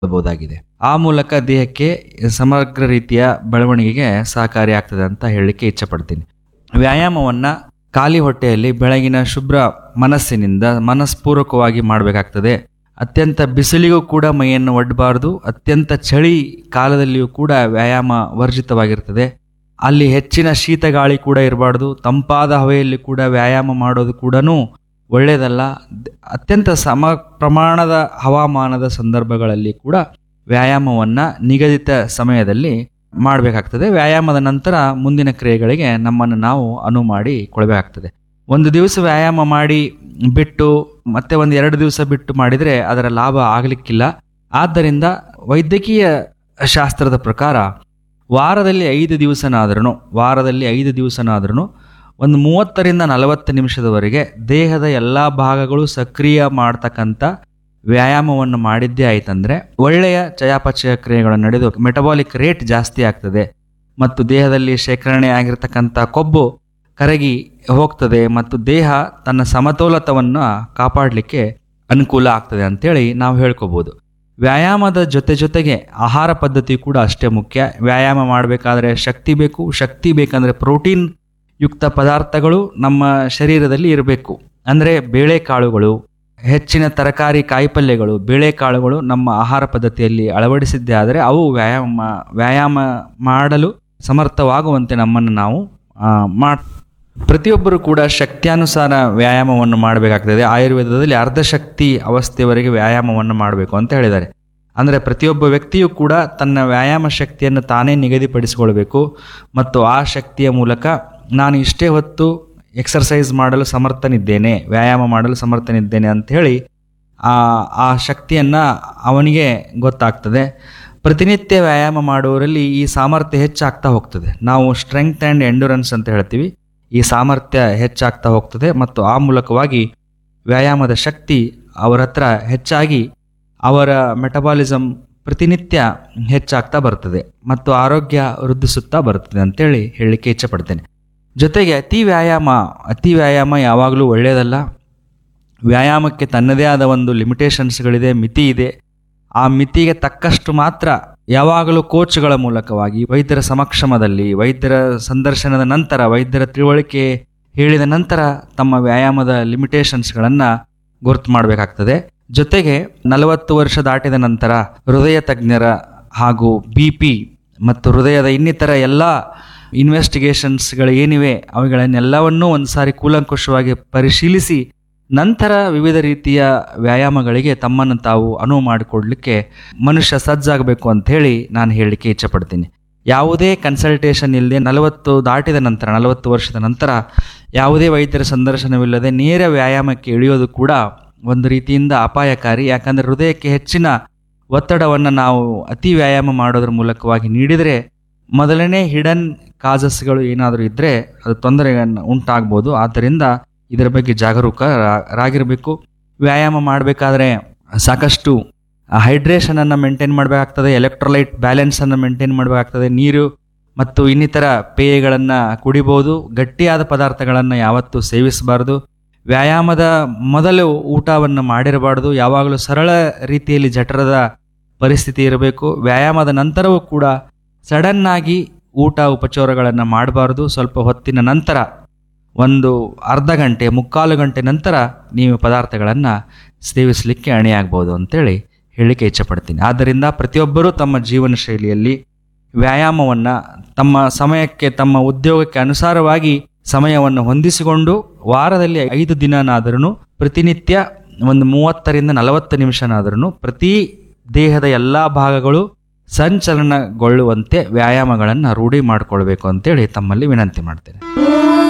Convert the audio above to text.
ಬಹುದಾಗಿದೆ ಆ ಮೂಲಕ ದೇಹಕ್ಕೆ ಸಮಗ್ರ ರೀತಿಯ ಬೆಳವಣಿಗೆಗೆ ಸಹಕಾರಿಯಾಗ್ತದೆ ಅಂತ ಹೇಳಲಿಕ್ಕೆ ಇಚ್ಛಪಡ್ತೀನಿ ವ್ಯಾಯಾಮವನ್ನ ಖಾಲಿ ಹೊಟ್ಟೆಯಲ್ಲಿ ಬೆಳಗಿನ ಶುಭ್ರ ಮನಸ್ಸಿನಿಂದ ಮನಸ್ಪೂರ್ವಕವಾಗಿ ಮಾಡಬೇಕಾಗ್ತದೆ ಅತ್ಯಂತ ಬಿಸಿಲಿಗೂ ಕೂಡ ಮೈಯನ್ನು ಒಡ್ಡಬಾರ್ದು ಅತ್ಯಂತ ಚಳಿ ಕಾಲದಲ್ಲಿಯೂ ಕೂಡ ವ್ಯಾಯಾಮ ವರ್ಜಿತವಾಗಿರ್ತದೆ ಅಲ್ಲಿ ಹೆಚ್ಚಿನ ಶೀತ ಗಾಳಿ ಕೂಡ ಇರಬಾರ್ದು ತಂಪಾದ ಹವೆಯಲ್ಲಿ ಕೂಡ ವ್ಯಾಯಾಮ ಮಾಡೋದು ಕೂಡ ಒಳ್ಳೆಯದಲ್ಲ ದ್- ಅತ್ಯಂತ ಸಮ ಪ್ರಮಾಣದ ಹವಾಮಾನದ ಸಂದರ್ಭಗಳಲ್ಲಿ ಕೂಡ ವ್ಯಾಯಾಮವನ್ನು ನಿಗದಿತ ಸಮಯದಲ್ಲಿ ಮಾಡಬೇಕಾಗ್ತದೆ ವ್ಯಾಯಾಮದ ನಂತರ ಮುಂದಿನ ಕ್ರಿಯೆಗಳಿಗೆ ನಮ್ಮನ್ನು ನಾವು ಅನುವು ಮಾಡಿ ಕೊಡಬೇಕಾಗ್ತದೆ ಒಂದು ದಿವಸ ವ್ಯಾಯಾಮ ಮಾಡಿ ಬಿಟ್ಟು ಮತ್ತೆ ಒಂದು ಎರಡು ದಿವಸ ಬಿಟ್ಟು ಮಾಡಿದರೆ ಅದರ ಲಾಭ ಆಗಲಿಕ್ಕಿಲ್ಲ ಆದ್ದರಿಂದ ವೈದ್ಯಕೀಯ ಶಾಸ್ತ್ರದ ಪ್ರಕಾರ ವಾರದಲ್ಲಿ ಐದು ದಿವಸನಾದ್ರೂ ವಾರದಲ್ಲಿ ಐದು ದಿವಸನಾದ್ರೂ ಒಂದು ಮೂವತ್ತರಿಂದ ನಲವತ್ತು ನಿಮಿಷದವರೆಗೆ ದೇಹದ ಎಲ್ಲ ಭಾಗಗಳು ಸಕ್ರಿಯ ಮಾಡ್ತಕ್ಕಂಥ ವ್ಯಾಯಾಮವನ್ನು ಮಾಡಿದ್ದೇ ಆಯ್ತಂದ್ರೆ ಒಳ್ಳೆಯ ಚಯಾಪಚಯ ಕ್ರಿಯೆಗಳು ನಡೆದು ಮೆಟಬಾಲಿಕ್ ರೇಟ್ ಜಾಸ್ತಿ ಆಗ್ತದೆ ಮತ್ತು ದೇಹದಲ್ಲಿ ಶೇಖರಣೆ ಆಗಿರ್ತಕ್ಕಂಥ ಕೊಬ್ಬು ಕರಗಿ ಹೋಗ್ತದೆ ಮತ್ತು ದೇಹ ತನ್ನ ಸಮತೋಲತವನ್ನು ಕಾಪಾಡಲಿಕ್ಕೆ ಅನುಕೂಲ ಆಗ್ತದೆ ಅಂತೇಳಿ ನಾವು ಹೇಳ್ಕೋಬೋದು ವ್ಯಾಯಾಮದ ಜೊತೆ ಜೊತೆಗೆ ಆಹಾರ ಪದ್ಧತಿ ಕೂಡ ಅಷ್ಟೇ ಮುಖ್ಯ ವ್ಯಾಯಾಮ ಮಾಡಬೇಕಾದ್ರೆ ಶಕ್ತಿ ಬೇಕು ಶಕ್ತಿ ಬೇಕಂದ್ರೆ ಪ್ರೋಟೀನ್ ಯುಕ್ತ ಪದಾರ್ಥಗಳು ನಮ್ಮ ಶರೀರದಲ್ಲಿ ಇರಬೇಕು ಅಂದರೆ ಬೇಳೆಕಾಳುಗಳು ಹೆಚ್ಚಿನ ತರಕಾರಿ ಕಾಯಿಪಲ್ಯಗಳು ಬೇಳೆಕಾಳುಗಳು ನಮ್ಮ ಆಹಾರ ಪದ್ಧತಿಯಲ್ಲಿ ಅಳವಡಿಸಿದ್ದೇ ಆದರೆ ಅವು ವ್ಯಾಯಾಮ ವ್ಯಾಯಾಮ ಮಾಡಲು ಸಮರ್ಥವಾಗುವಂತೆ ನಮ್ಮನ್ನು ನಾವು ಆ, ಮಾಡ್ ಪ್ರತಿಯೊಬ್ಬರು ಕೂಡ ಶಕ್ತ್ಯಾನುಸಾರ ವ್ಯಾಯಾಮವನ್ನು ಮಾಡಬೇಕಾಗ್ತದೆ ಆಯುರ್ವೇದದಲ್ಲಿ ಅರ್ಧಶಕ್ತಿ ಅವಸ್ಥೆಯವರೆಗೆ ವ್ಯಾಯಾಮವನ್ನು ಮಾಡಬೇಕು ಅಂತ ಹೇಳಿದ್ದಾರೆ ಅಂದರೆ ಪ್ರತಿಯೊಬ್ಬ ವ್ಯಕ್ತಿಯು ಕೂಡ ತನ್ನ ವ್ಯಾಯಾಮ ಶಕ್ತಿಯನ್ನು ತಾನೇ ನಿಗದಿಪಡಿಸಿಕೊಳ್ಬೇಕು ಮತ್ತು ಆ ಶಕ್ತಿಯ ಮೂಲಕ ನಾನು ಇಷ್ಟೇ ಹೊತ್ತು ಎಕ್ಸರ್ಸೈಸ್ ಮಾಡಲು ಸಮರ್ಥನಿದ್ದೇನೆ ವ್ಯಾಯಾಮ ಮಾಡಲು ಸಮರ್ಥನಿದ್ದೇನೆ ಅಂತ ಹೇಳಿ ಆ ಆ ಶಕ್ತಿಯನ್ನು ಅವನಿಗೆ ಗೊತ್ತಾಗ್ತದೆ ಪ್ರತಿನಿತ್ಯ ವ್ಯಾಯಾಮ ಮಾಡುವವರಲ್ಲಿ ಈ ಸಾಮರ್ಥ್ಯ ಹೆಚ್ಚಾಗ್ತಾ ಹೋಗ್ತದೆ ನಾವು ಸ್ಟ್ರೆಂಗ್ತ್ ಆ್ಯಂಡ್ ಎಂಡುರೆನ್ಸ್ ಅಂತ ಹೇಳ್ತೀವಿ ಈ ಸಾಮರ್ಥ್ಯ ಹೆಚ್ಚಾಗ್ತಾ ಹೋಗ್ತದೆ ಮತ್ತು ಆ ಮೂಲಕವಾಗಿ ವ್ಯಾಯಾಮದ ಶಕ್ತಿ ಅವರ ಹತ್ರ ಹೆಚ್ಚಾಗಿ ಅವರ ಮೆಟಬಾಲಿಸಮ್ ಪ್ರತಿನಿತ್ಯ ಹೆಚ್ಚಾಗ್ತಾ ಬರ್ತದೆ ಮತ್ತು ಆರೋಗ್ಯ ವೃದ್ಧಿಸುತ್ತಾ ಬರ್ತದೆ ಅಂತೇಳಿ ಹೇಳಲಿಕ್ಕೆ ಇಚ್ಛಪಡ್ತೇನೆ ಜೊತೆಗೆ ಅತಿ ವ್ಯಾಯಾಮ ಅತಿ ವ್ಯಾಯಾಮ ಯಾವಾಗಲೂ ಒಳ್ಳೆಯದಲ್ಲ ವ್ಯಾಯಾಮಕ್ಕೆ ತನ್ನದೇ ಆದ ಒಂದು ಲಿಮಿಟೇಷನ್ಸ್ಗಳಿದೆ ಮಿತಿ ಇದೆ ಆ ಮಿತಿಗೆ ತಕ್ಕಷ್ಟು ಮಾತ್ರ ಯಾವಾಗಲೂ ಕೋಚ್ಗಳ ಮೂಲಕವಾಗಿ ವೈದ್ಯರ ಸಮಕ್ಷಮದಲ್ಲಿ ವೈದ್ಯರ ಸಂದರ್ಶನದ ನಂತರ ವೈದ್ಯರ ತಿಳುವಳಿಕೆ ಹೇಳಿದ ನಂತರ ತಮ್ಮ ವ್ಯಾಯಾಮದ ಲಿಮಿಟೇಷನ್ಸ್ಗಳನ್ನು ಗುರುತು ಮಾಡಬೇಕಾಗ್ತದೆ ಜೊತೆಗೆ ನಲವತ್ತು ವರ್ಷ ದಾಟಿದ ನಂತರ ಹೃದಯ ತಜ್ಞರ ಹಾಗೂ ಬಿ ಪಿ ಮತ್ತು ಹೃದಯದ ಇನ್ನಿತರ ಎಲ್ಲ ಇನ್ವೆಸ್ಟಿಗೇಷನ್ಸ್ಗಳು ಏನಿವೆ ಅವುಗಳನ್ನೆಲ್ಲವನ್ನೂ ಒಂದು ಸಾರಿ ಕೂಲಂಕುಷವಾಗಿ ಪರಿಶೀಲಿಸಿ ನಂತರ ವಿವಿಧ ರೀತಿಯ ವ್ಯಾಯಾಮಗಳಿಗೆ ತಮ್ಮನ್ನು ತಾವು ಅನುವು ಮಾಡಿಕೊಡ್ಲಿಕ್ಕೆ ಮನುಷ್ಯ ಸಜ್ಜಾಗಬೇಕು ಅಂತ ಹೇಳಿ ನಾನು ಹೇಳಲಿಕ್ಕೆ ಇಚ್ಛಪಡ್ತೀನಿ ಯಾವುದೇ ಕನ್ಸಲ್ಟೇಷನ್ ಇಲ್ಲದೆ ನಲವತ್ತು ದಾಟಿದ ನಂತರ ನಲವತ್ತು ವರ್ಷದ ನಂತರ ಯಾವುದೇ ವೈದ್ಯರ ಸಂದರ್ಶನವಿಲ್ಲದೆ ನೇರ ವ್ಯಾಯಾಮಕ್ಕೆ ಇಳಿಯೋದು ಕೂಡ ಒಂದು ರೀತಿಯಿಂದ ಅಪಾಯಕಾರಿ ಯಾಕಂದರೆ ಹೃದಯಕ್ಕೆ ಹೆಚ್ಚಿನ ಒತ್ತಡವನ್ನು ನಾವು ಅತಿ ವ್ಯಾಯಾಮ ಮಾಡೋದ್ರ ಮೂಲಕವಾಗಿ ನೀಡಿದರೆ ಮೊದಲನೇ ಹಿಡನ್ ಕಾಸಸ್ಗಳು ಏನಾದರೂ ಇದ್ದರೆ ಅದು ತೊಂದರೆಯನ್ನು ಉಂಟಾಗ್ಬೋದು ಆದ್ದರಿಂದ ಇದರ ಬಗ್ಗೆ ಜಾಗರೂಕರಾಗಿರಬೇಕು ವ್ಯಾಯಾಮ ಮಾಡಬೇಕಾದ್ರೆ ಸಾಕಷ್ಟು ಹೈಡ್ರೇಷನನ್ನು ಮೇಂಟೈನ್ ಮಾಡಬೇಕಾಗ್ತದೆ ಎಲೆಕ್ಟ್ರೋಲೈಟ್ ಬ್ಯಾಲೆನ್ಸನ್ನು ಮೇಂಟೈನ್ ಮಾಡಬೇಕಾಗ್ತದೆ ನೀರು ಮತ್ತು ಇನ್ನಿತರ ಪೇಯಗಳನ್ನು ಕುಡಿಬೋದು ಗಟ್ಟಿಯಾದ ಪದಾರ್ಥಗಳನ್ನು ಯಾವತ್ತೂ ಸೇವಿಸಬಾರ್ದು ವ್ಯಾಯಾಮದ ಮೊದಲು ಊಟವನ್ನು ಮಾಡಿರಬಾರ್ದು ಯಾವಾಗಲೂ ಸರಳ ರೀತಿಯಲ್ಲಿ ಜಠರದ ಪರಿಸ್ಥಿತಿ ಇರಬೇಕು ವ್ಯಾಯಾಮದ ನಂತರವೂ ಕೂಡ ಸಡನ್ನಾಗಿ ಊಟ ಉಪಚಾರಗಳನ್ನು ಮಾಡಬಾರ್ದು ಸ್ವಲ್ಪ ಹೊತ್ತಿನ ನಂತರ ಒಂದು ಅರ್ಧ ಗಂಟೆ ಮುಕ್ಕಾಲು ಗಂಟೆ ನಂತರ ನೀವು ಪದಾರ್ಥಗಳನ್ನು ಸೇವಿಸಲಿಕ್ಕೆ ಅಣಿಯಾಗ್ಬೋದು ಅಂತೇಳಿ ಹೇಳಲಿಕ್ಕೆ ಇಚ್ಛಪಡ್ತೀನಿ ಆದ್ದರಿಂದ ಪ್ರತಿಯೊಬ್ಬರೂ ತಮ್ಮ ಜೀವನ ಶೈಲಿಯಲ್ಲಿ ವ್ಯಾಯಾಮವನ್ನು ತಮ್ಮ ಸಮಯಕ್ಕೆ ತಮ್ಮ ಉದ್ಯೋಗಕ್ಕೆ ಅನುಸಾರವಾಗಿ ಸಮಯವನ್ನು ಹೊಂದಿಸಿಕೊಂಡು ವಾರದಲ್ಲಿ ಐದು ದಿನನಾದರೂ ಪ್ರತಿನಿತ್ಯ ಒಂದು ಮೂವತ್ತರಿಂದ ನಲವತ್ತು ನಿಮಿಷನಾದ್ರೂ ಪ್ರತಿ ದೇಹದ ಎಲ್ಲ ಭಾಗಗಳು ಸಂಚಲನಗೊಳ್ಳುವಂತೆ ವ್ಯಾಯಾಮಗಳನ್ನು ರೂಢಿ ಮಾಡಿಕೊಳ್ಬೇಕು ಅಂತೇಳಿ ತಮ್ಮಲ್ಲಿ ವಿನಂತಿ ಮಾಡ್ತೇನೆ